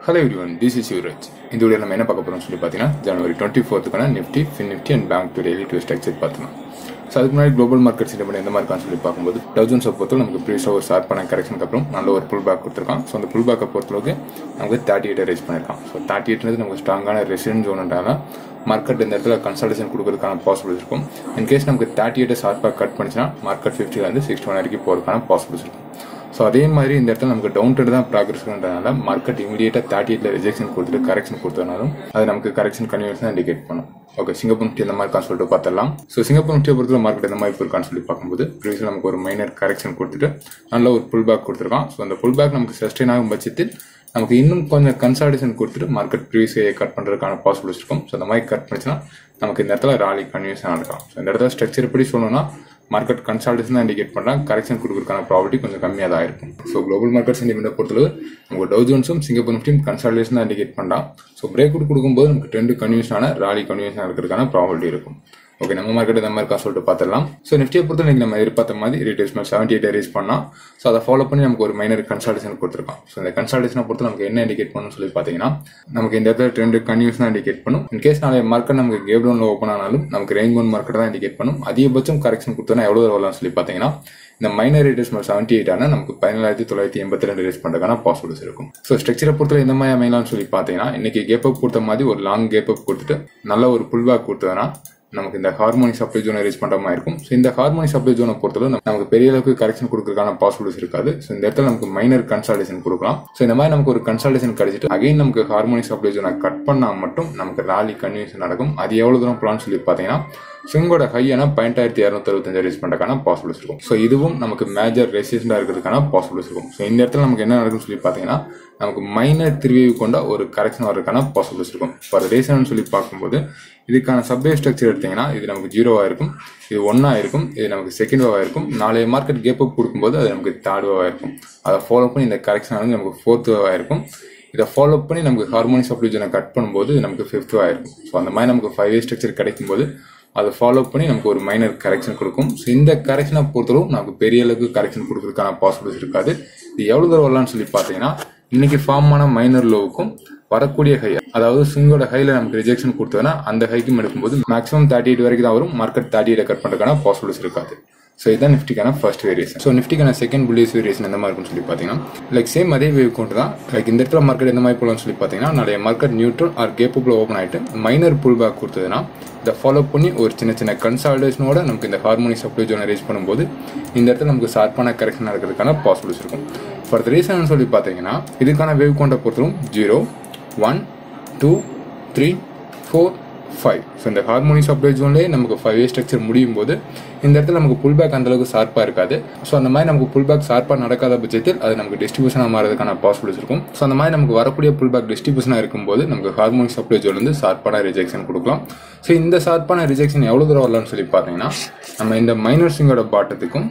hello everyone this is யூரேஜ் இந்த video நம்ம என்ன பார்க்க போறோம்னு சொல்லி பார்த்தீங்கன்னா ஜனவரி டுவெண்ட்டி ஃபோர்த்துக்கான Nifty fin Nifty and bank to daily டூ ஸ்ட்ரக்சர் பார்த்துக்கலாம் ஸோ அதுக்கு முன்னாடி குளோபல் மார்க்கெட்ஸ் இந்த எந்த மாதிரி இருக்கான்னு சொல்லி பார்க்கும்போது டவுசன்ஸை பொறுத்தவரை நமக்கு ப்ரீஸாக ஒரு ஷார்ப் பண்ண கரெக்ஷனுக்கு அப்புறம் நல்ல ஒரு புல் பேக் கொடுத்துருக்கான் ஸோ அந்த புல் பேக்கை பொறுத்தளவுக்கு நமக்கு தேர்ட்டி எயிட்டை ரேஸ் பண்ணியிருக்கான் ஸோ தேர்ட்டி எயிட்னது நமக்கு ஸ்ட்ராங்கான ரெசிடென்ட் ஜோன்ன்றால மார்க்கெட் இந்த இடத்துல கன்சல்டேஷன் கொடுக்கறதுக்கான பாசிபிலிட்டி இருக்கும் இன்கேஸ் நமக்கு தேர்ட்டி எயிட்டை ஷார்ப்பாக கட் பண்ணிச்சுன்னா மார்க்கெட் ஃபிஃப்டியில் வந்து சிக்ஸ்டி ஒன் வரைக்கும் போகிறதுக்கான பாசிபிலிட்டி இருக்கும் ஸோ அதே மாதிரி இந்த இடத்துல நமக்கு டவுன் ட்ரெண்ட் தான் ப்ராக்ரஸ் பண்ணுறதுனால மார்க்கெட் இமீடியட்டாக தேர்ட்டி எயிட்ல ரிஜெக்ஷன் கொடுத்துட்டு கரெக்ஷன் கொடுத்தனாலும் அது நமக்கு கரெக்ஷன் கன்வீனியன்ஸ் தான் இண்டிகேட் பண்ணும் ஓகே சிங்கப்பூர் நிஃப்டி இந்த மாதிரி இருக்கான்னு சொல்லிட்டு பார்த்துடலாம் ஸோ சிங்கப்பூர் நிஃப்டியை பொறுத்தவரை மார்க்கெட் இந்த மாதிரி இருக்கான்னு சொல்லி பார்க்கும்போது ப்ரீவியஸில் நமக்கு ஒரு மைனர் கரெக்ஷன் கொடுத்துட்டு நல்ல ஒரு புல் பேக் கொடுத்துருக்கான் ஸோ அந்த புல் பேக் நமக்கு சஸ்டெயின் ஆகும் பட்சத்தில் நமக்கு இன்னும் கொஞ்சம் கன்சால்டேஷன் கொடுத்துட்டு மார்க்கெட் ப்ரீவியஸை கட் பண்ணுறதுக்கான பாசிபிலிட்டிஸ் இருக்கும் ஸோ அந்த மாதிரி கட் பண்ணிச்சுன்னா நமக்கு இந்த இடத்துல ராலி கன்வியூஷன் இருக்கலாம் ஸோ இந்த இடத்துல ஸ்ட்ரக்சர் எப்படி சொல்லணும்னா மார்க்கெட் கன்சால்டேஷன் தான் இண்டிகேட் பண்ணுறாங்க கரெக்ஷன் கொடுக்கறதுக்கான ப்ராபர்ட்டி கொஞ்சம் கம்மியாக தான் இருக்கும் ஸோ குளோபல் மார்க்கெட் சென்டிமெண்ட்டை பொறுத்தளவு நமக்கு டவு ஜோன்ஸும் சிங்கப்பூர் நிஃப்டியும் கன்சால்டேஷன் தான் இண்டிகேட் பண்ணுறான் ஸோ பிரேக் அவுட் கொடுக்கும்போது நமக்கு ட்ரெண்டு கன்வியூஷனான ராலி கன்வியூஷன் இருக்கிறதுக்கான ப்ராபர்ட்டி இருக்கும் ஓகே நம்ம மார்க்கெட் இந்த மாதிரி இருக்கா சொல்லிட்டு பார்த்துடலாம் ஸோ நிஃப்டியை பொறுத்த இன்னைக்கு நம்ம எதிர்பார்த்த மாதிரி ரீட்டேஸ்மெண்ட் செவன்டி எயிட் ரீச் பண்ணால் ஸோ அதை ஃபாலோ பண்ணி நமக்கு ஒரு மைனர் கன்சல்டேஷன் கொடுத்துருக்கோம் ஸோ இந்த கன்சல்டேஷனை பொறுத்து நமக்கு என்ன இண்டிகேட் பண்ணணும்னு சொல்லி பார்த்தீங்கன்னா நமக்கு இந்த இடத்துல ட்ரெண்ட் கன்யூஸ் தான் இண்டிகேட் பண்ணும் இன்கேஸ் நாளைய மார்க்கெட் நமக்கு கேப் டவுனில் ஓப்பன் ஆனாலும் நமக்கு ரேஞ்ச் ஒன் மார்க்கெட் தான் இண்டிகேட் பண்ணும் அதிகபட்சம் கரெக்ஷன் கொடுத்தோன்னா எவ்வளோ வரலாம்னு சொல்லி பார்த்தீங்கன்னா இந்த மைனர் ரேட்டஸ்மெண்ட் செவன்டி எயிட் ஆனால் நமக்கு பதினேழாயிரத்தி தொள்ளாயிரத்தி எண்பத்தி ரெண்டு ரேஸ் பண்ணுறதுக்கான பாசிபிலிட்டிஸ் இருக்கும் ஸோ ஸ்ட்ரக்சரை பொறுத்தவரை எந்த மாதிரி அமையலாம்னு சொல்லி பார்த்தீங்கன்னா இன்னைக்கு கேப் அப் கொடுத்த மாதிரி ஒரு லாங் கேப் அப் கொடுத்துட்டு நல்ல ஒரு புல் பேக் கொடுத்ததுன்னா நமக்கு இந்த ஹார்மோனி சப்ளை ஜோனை ரீச் பண்ற மாதிரி இருக்கும் ஸோ இந்த ஹார்மோனி சப்ளை ஜோனை பொறுத்தவரை நமக்கு பெரிய அளவுக்கு கரெக்ஷன் கொடுக்கறதுக்கான பாசிபிலிட்டிஸ் இருக்காது ஸோ இந்த இடத்துல நமக்கு மைனர் கன்சல்டேஷன் கொடுக்கலாம் ஸோ இந்த மாதிரி நமக்கு ஒரு கன்சல்டேஷன் கிடைச்சிட்டு அகைன் நமக்கு ஹார்மோனி சப்ளை ஜோனை கட் பண்ணால் மட்டும் நமக்கு ராலி கன்வியூஷன் நடக்கும் அது எவ்வளவு தூரம் பிளான் சொல்லி பார்த்தீங்கன்னா ஸ்விங்கோட ஹையான பன்னெண்டாயிரத்தி இரநூத்தி அறுபத்தஞ்சு ரீச் பண்ணுறதுக்கான பாசிபிலிட்டிஸ் இருக்கும் ஸோ இதுவும் நமக்கு மேஜர் ரெசிஸ்டண்டாக இருக்கிறதுக்கான பாசிபிலிட்டிஸ் இருக்கும் ஸோ இந்த இடத்துல நமக்கு என்ன நடக்கும்னு சொல்லி பார்த்தீங்கன்னா நமக்கு மைனர் திருவிவு கொண்ட ஒரு கரெக்ஷன் வரதுக்கான பாசிபிலிட்டிஸ் இருக்கும் ஃபார் ரீசன் சொல்லி பார்க்கும்போது இதுக்கான சப்வே ஸ்ட்ரக்சர் எடுத்தீங்கன்னா இது நமக்கு ஜீரோவாக இருக்கும் இது ஒன்றா இருக்கும் இது நமக்கு செகண்ட் வேவாக இருக்கும் நாளைய மார்க்கெட் கேப் அப் கொடுக்கும்போது அது நமக்கு தேர்ட் வேவாக இருக்கும் அதை ஃபாலோ பண்ணி இந்த கரெக்ஷன் வந்து நமக்கு ஃபோர்த் வேவாக இருக்கும் இதை ஃபாலோ பண்ணி நமக்கு ஹார்மோனி சப்ளிஜனை கட் பண்ணும்போது நமக்கு ஃபிஃப்த் ஆயிருக்கும் ஸோ அந்த மாதிரி நமக்கு ஃபைவ் இயர் ஸ்ட்ரக்சர் கிடைக்கும் போது அதை ஃபாலோ பண்ணி நமக்கு ஒரு மைனர் கரெக்ஷன் கொடுக்கும் ஸோ இந்த கரெக்ஷனை பொறுத்தளவு நமக்கு பெரிய அளவுக்கு கரெக்ஷன் கொடுக்கறதுக்கான பாசிபிலிட்டிஸ் இருக்காது இது எவ்வளோ தூரம் வரலாம்னு சொல்லி பார்த்தீங்கன்னா இன்னைக்கு ஃபார்ம் ஆன மைனர் லோவுக்கும் வரக்கூடிய ஹை அதாவது ஸ்விங்கோட ஹைல நமக்கு ரிஜெக்ஷன் கொடுத்தோன்னா அந்த ஹைக்கும் எடுக்கும்போது மேக்ஸிமம் தேர்ட்டி எயிட் வரைக்கும் தான் வரும் மார்க்கெட் தேர்ட்டி எயிட் கட் பண்ணுறதுக்கான பாசிபிலிட்டிஸ் இருக்காது ஸோ இதான் நிஃப்டிக்கான ஃபர்ஸ்ட் வேரியேஷன் ஸோ நிஃப்டிக்கான செகண்ட் புல்லிஸ் வேரியேஷன் எந்த மாதிரி இருக்கும்னு சொல்லி பார்த்தீங்கன்னா லைக் சேம் அதே வேவ் கொண்டு தான் லைக் இந்த இடத்துல மார்க்கெட் எந்த மாதிரி போகலாம்னு சொல்லி பார்த்தீங்கன்னா நிறைய market neutral or capable open ஆகிட்டு மைனர் புல் பேக் கொடுத்ததுன்னா இதை ஃபாலோ பண்ணி ஒரு சின்ன சின்ன கன்சால்டேஷனோட நமக்கு இந்த ஹார்மோனி சப்ளை ஜோனை ரீச் பண்ணும்போது இந்த இடத்துல நமக்கு ஷார்ப்பான கரெக்ஷன் நடக்கிறதுக்கான பாசிபிலிட்டிஸ் இருக்கும் ஃபார் ரீசன் சொல்லி பார்த்தீங்கன்னா இதுக்கான வேவ் கொண்ட பொறுத்தவரும் zero one two three four five so இந்த ஹார்மோனி சப்ளை ஜோன்லேயே நமக்கு ஃபைவ் ஏ ஸ்ட்ரக்சர் முடியும் போது இந்த இடத்துல நமக்கு புல் பேக் அந்தளவுக்கு ஷார்ப்பாக இருக்காது ஸோ அந்த மாதிரி நமக்கு புல் பேக் ஷார்ப்பாக நடக்காத பட்சத்தில் அது நமக்கு டிஸ்ட்ரிபியூஷனாக மாறதுக்கான பாசிபிலிட்டிஸ் இருக்கும் ஸோ அந்த மாதிரி நமக்கு வரக்கூடிய புல் பேக் டிஸ்ட்ரிபியூஷனாக இருக்கும்போது நமக்கு ஹார்மோனி சப்ளை ஜோன் வந்து ஷார்ப்பான ரிஜெக்ஷன் கொடுக்கலாம் ஸோ இந்த ஷார்ப்பான ரிஜெக்ஷன் எவ்வளோ தூரம் வரலாம்னு சொல்லி பார்த்தீங்கன்னா நம்ம இந்த மைனர் சிங்கோட பாட்டத்துக்கும்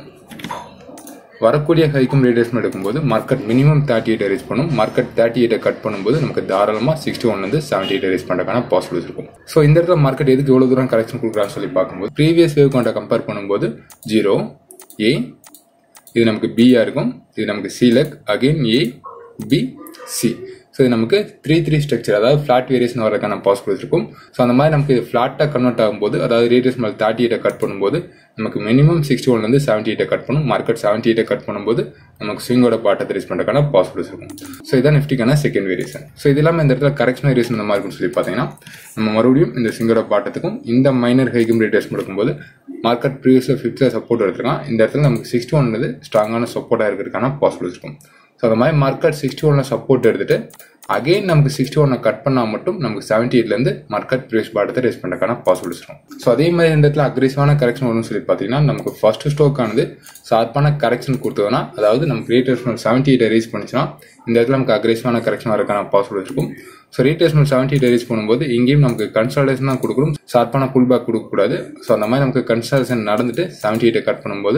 வரக்கூடிய ஹைக்கும் ரேடியேஷன் எடுக்கும்போது market minimum thirty eight reach பண்ணும் மார்க்கெட் தேர்ட்டி எயிட்டை கட் பண்ணும்போது நமக்கு தாராளமாக சிக்ஸ்டி ஒன்லேருந்து செவன்டி எயிட் ரீச் பண்ணுறதுக்கான பாசிபிலிட்டிஸ் இருக்கும் ஸோ இந்த இடத்துல மார்க்கெட் எதுக்கு எவ்வளோ தூரம் கரெக்ஷன் கொடுக்குறான்னு சொல்லி பார்க்கும்போது ப்ரீவியஸ் வேவ் கொண்ட கம்பேர் பண்ணும்போது ஜீரோ ஏ இது நமக்கு பியாக இருக்கும் இது நமக்கு C leg again A B C so இது நமக்கு த்ரீ த்ரீ ஸ்ட்ரக்சர் அதாவது ஃப்ளாட் வேரியேஷன் வரதுக்கான பாசிபிலிட்டி இருக்கும் ஸோ அந்த மாதிரி நமக்கு ஃப்ளாட்டாக கன்வெர்ட் ஆகும்போது அதாவது ரேடியஸ் மேலே தேர்ட்டி எயிட்டை கட் பண்ணும்போது நமக்கு மினிமம் சிக்ஸ்டி ஒன்லேருந்து செவன்ட்டி எயிட்டை கட் பண்ணும் மார்க்கெட் செவன்ட்டி எயிட்டை கட் பண்ணும்போது நமக்கு ஸ்விங்கோட பாட்டத்தை ரீச் பண்ணுறதுக்கான பாசிபிலிட்டிஸ் இருக்கும் ஸோ இதான் நிஃப்டிக்கான செகண்ட் வேரியேஷன் ஸோ இது இல்லாமல் இந்த இடத்துல கரெக்ஷன் வேரியேஷன் இந்த மாதிரி இருக்கும்னு சொல்லி பார்த்தீங்கன்னா நம்ம மறுபடியும் இந்த ஸ்விங்கோட பாட்டத்துக்கும் இந்த மைனர் ஹைக்கும் ரேடியேஷன் எடுக்கும்போது மார்க்கெட் ப்ரீவியஸில் ஃபிஃப்த்தில் சப்போர்ட் எடுத்துருக்கான் இந்த இடத்துல நமக்கு சிக்ஸ்டி ஒன்றது ஸ்ட்ராங்கான சப்போர்ட்டாக இருக்கிறதுக்கான பாசிபிலிட்டிஸ் இருக்கும் ஸோ அந்த மாதிரி மார்க்கெட் சிக்ஸ்டி ஒன்ல சப்போர்ட் எடுத்துட்டு அகைன் நமக்கு சிக்ஸ்டி ஒன்னை கட் பண்ணால் மட்டும் நமக்கு செவன்டி எயிட்லேருந்து மார்க்கெட் ப்ரீஸ் பாட்டத்தை ரேஸ் பண்ணுறதுக்கான பாசிபிலிட்டிஸ் இருக்கும் ஸோ அதே மாதிரி இந்த இடத்துல அக்ரெசிவான கரெக்ஷன் வரும்னு சொல்லி பார்த்தீங்கன்னா நமக்கு ஃபர்ஸ்ட் ஸ்டோக் ஆனது ஷார்ப்பான கரெக்ஷன் கொடுத்ததுன்னா அதாவது நமக்கு ரீட்டேஸ்மெண்ட் செவன்டி எயிட்டை ரீச் பண்ணிச்சுன்னா இந்த இடத்துல நமக்கு அக்ரெசிவான கரெக்ஷன் வரதுக்கான பாசிபிலிட்டி இருக்கும் so retracement seventy eight reach பண்ணும்போது இங்கேயும் நமக்கு கன்சல்டேஷன் தான் கொடுக்கணும் ஷார்ப்பான புல் பேக் கொடுக்கக்கூடாது ஸோ அந்த மாதிரி நமக்கு கன்சல்டேஷன் நடந்துட்டு செவன்டி எயிட்டை கட் பண்ணும்போது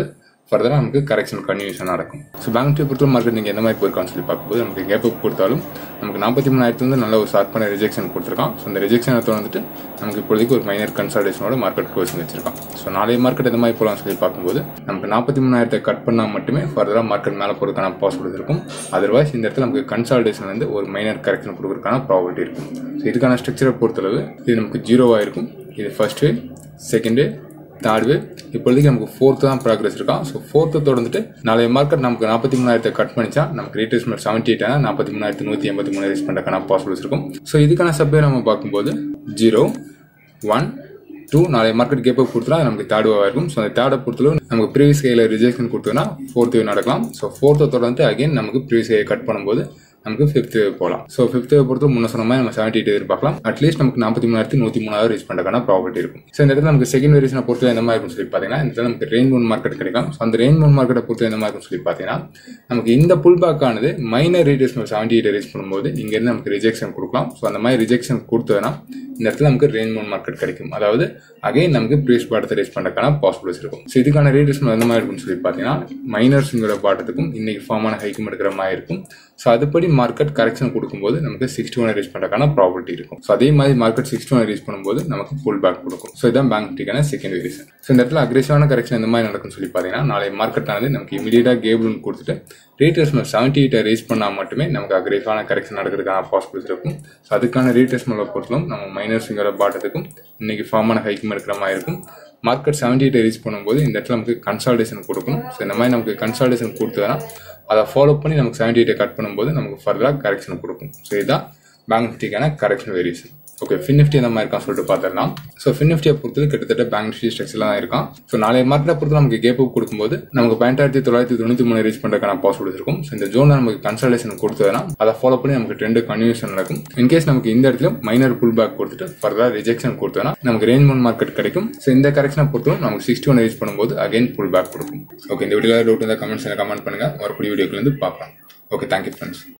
ஃபர்தராக நமக்கு கரெக்ஷன் கன்யூஷன் நடக்கும் ஸோ பேங்க் நிஃப்டி பொறுத்த மார்க்கெட் நீங்கள் எந்த மாதிரி போயிருக்கான்னு சொல்லி பார்க்கும்போது நமக்கு கேப் அப் கொடுத்தாலும் நமக்கு நாற்பத்தி மூணாயிரத்து வந்து நல்ல ஒரு ஷார்ட் பண்ண ரிஜெக்ஷன் கொடுத்துருக்கான் ஸோ அந்த ரிஜெக்ஷனை வந்துட்டு நமக்கு இப்போதைக்கு ஒரு மைனர் கன்சல்டேஷனோட மார்க்கெட் க்ளோசிங் வச்சிருக்கான் ஸோ நாளைய மார்க்கெட் எந்த மாதிரி போகலாம்னு சொல்லி பார்க்கும்போது நமக்கு நாற்பத்தி மூணாயிரத்தை கட் பண்ணால் மட்டுமே ஃபர்தராக மார்க்கெட் மேலே போகிறதுக்கான பாசிபிலிட்டி இருக்கும் அதர்வைஸ் இந்த இடத்துல நமக்கு கன்சல்டேஷன் வந்து ஒரு மைனர் கரெக்ஷன் கொடுக்குறதுக்கான ப்ராபர்ட்டி இருக்கும் ஸோ இதுக்கான ஸ்ட்ரக்சரை பொறுத்தளவு இது நமக்கு ஜீரோவாக இருக்கும் இது first way second way third way இப்போதைக்கு நமக்கு ஃபோர்த்து தான் ப்ராக்ரஸ் இருக்கான் ஸோ ஃபோர்த்து தொடர்ந்துட்டு நாளைய மார்க்கெட் நமக்கு நாற்பத்தி மூணாயிரத்தை கட் பண்ணிச்சா நமக்கு ரீட்ரேஸ்மெண்ட் செவன்ட்டி எயிட் ஆனால் நாற்பத்தி மூணாயிரத்து நூற்றி எண்பத்தி மூணு ரீச் பண்ணுறதுக்கான பாசிபிலிட்டிஸ் இருக்கும் ஸோ இதுக்கான சப்வே நம்ம பார்க்கும்போது ஜீரோ ஒன் டூ நாளைய மார்க்கெட் கேப் அப் கொடுத்தா நமக்கு தேர்ட் வேவாக இருக்கும் ஸோ அந்த தேர்டை பொறுத்தளவு நமக்கு ப்ரீவியஸ் கையில் ரிஜெக்ஷன் கொடுத்தோன்னா ஃபோர்த் வே நடக்கலாம் ஸோ ஃபோர்த்தை தொடர்ந்து அகைன் நமக்கு ப்ரீவியஸ் கையை கட் பண்ணும்போது நமக்கு ஃபிஃப்த் போகலாம் ஸோ ஃபிஃப்த் பொறுத்த முன்ன சொன்ன மாதிரி நம்ம செவன்டி எயிட் எதிர்பார்க்கலாம் அட்லீஸ்ட் நமக்கு நாற்பத்தி மூணாயிரத்தி நூற்றி மூணாயிரம் ரீச் பண்ணுறதுக்கான ப்ராபர்ட்டி இருக்கும் ஸோ இந்த இடத்துல நமக்கு செகண்ட் வேரியேஷனை பொறுத்த எந்த மாதிரி இருக்கும்னு சொல்லி பார்த்தீங்கன்னா இந்த இடத்துல நமக்கு ரெயின் மூன் மார்க்கெட் கிடைக்கும் ஸோ அந்த ரெயின் மூன் மார்க்கெட்டை பொறுத்த எந்த மாதிரி இருக்கும்னு சொல்லி பார்த்தீங்கன்னா நமக்கு இந்த புல் பேக் ஆனது minor rotation seventy eight reach பண்ணும்போது இங்கேருந்து நமக்கு ரிஜெக்ஷன் கொடுக்கலாம் ஸோ அந்த மாதிரி ரிஜெக்ஷன் கொடுத்ததுன்னா இந்த இடத்துல நமக்கு ரெயின் மூன் மார்க்கெட் கிடைக்கும் அதாவது அகைன் நமக்கு ப்ரீஸ் பாட்டத்தை ரீச் பண்ணுறதுக்கான பாசிபிலிட்டிஸ் இருக்கும் ஸோ இதுக்கான ரீட்டேஷன் எந்த மாதிரி இருக்கும்னு சொல்லி பார்த்தீங்கன்னா மைனர்ஸுங்கிற பாட்டத்துக்கும் இன்னைக்கு ஃபார்ம் ஆன ஹைக்கும் எடுக்கிற மாதிரி இருக்கும் ஸோ அதுபடி மார்க்கெட் கரெக்ஷன் கொடுக்கும்போது நமக்கு சிக்ஸ்டி ஒன் ரீச் பண்ணுறதுக்கான ப்ராபர்ட்டி இருக்கும் ஸோ அதே மாதிரி மார்க்கெட் சிக்ஸ்டி ஒன் ரீச் பண்ணும்போது நமக்கு ஃபுல் பேக் கொடுக்கும் ஸோ இதான் பேங்க் நிஃப்டிக்கான செகண்ட் ரீசன் ஸோ இந்த இடத்துல அக்ரெசிவான கரெக்ஷன் எந்த மாதிரி நடக்கும்னு சொல்லி பார்த்தீங்கன்னா நாளை மார்க்கெட் ஆனது நமக்கு இமீடியட்டாக கேபிள்னு கொடுத்துட்டு ரீட்ரேஸ்மெண்ட் செவன்டி எயிட்டை ரீச் பண்ணால் மட்டுமே நமக்கு அக்ரெசிவான கரெக்ஷன் நடக்கிறதுக்கான பாசிபிலிட்டிஸ் இருக்கும் ஸோ அதுக்கான ரீட்ரேஸ்மெண்ட்டை பொறுத்தலும் நம்ம மைனர்ஸுங்கிற பாட்டத்துக்கும் இன்னைக்கு ஃபார்ம் ஆன ஹைக்கும் எடுக்கிற மாதிரி இருக்கும் மார்க்கெட் செவன்டி எயிட்டை ரீச் பண்ணும்போது இந்த இடத்துல நமக்கு கன்சால்டேஷன் கொடுக்கும் ஸோ இந்த மாதிரி நமக்கு கன்சால்டேஷன் கொடுத்ததுன்னா அதை ஃபாலோ பண்ணி நமக்கு செவன்டி எயிட்டை கட் பண்ணும்போது நமக்கு ஃபர்தராக கரெக்ஷன் கொடுக்கும் ஸோ இதுதான் பேங்க் நிஃப்டிக்கான correction variation okay fin Nifty அந்த மாதிரி இருக்கான்னு சொல்லிட்டு பார்த்துடலாம் ஸோ ஃபின் நிஃப்டியை பொறுத்தது கிட்டத்தட்ட பேங்க் நிஃப்டி ஸ்ட்ரக்சர்ல தான் இருக்கும் ஸோ நாளைய மார்க்கெட்டை பொறுத்து நமக்கு கேப் அப் கொடுக்கும்போது நமக்கு பதினெட்டாயிரத்தி தொள்ளாயிரத்தி தொண்ணூற்றி மூணு ரீச் பண்ணுறதுக்கான பாசிபிலிட்டி இருக்கும் ஸோ இந்த ஜோனில் நமக்கு கன்சல்டேஷன் கொடுத்ததுன்னா அதை ஃபாலோ பண்ணி நமக்கு ட்ரெண்டு கன்யூஷன் நடக்கும் இன்கேஸ் நமக்கு இந்த இடத்துல மைனர் புல் பேக் கொடுத்துட்டு ஃபர்தர் ரிஜெக்ஷன் கொடுத்தோன்னா நமக்கு ரேஞ்ச் மூன் மார்க்கெட் கிடைக்கும் ஸோ இந்த கரெக்ஷனை பொறுத்தவரை நமக்கு சிக்ஸ்டி ஒன் ரீச் பண்ணும்போது அகைன் புல் பேக் கொடுக்கும் ஓகே இந்த வீடியோவில் டவுட் இருந்தால் கமெண்ட்ஸில் கமெண்ட் பண்ணுங்க ஒரு வீடியோக்கு வந்து பார்க்கலாம் ஓகே தேங்க்யூ ஃப்ரெண்ட்ஸ்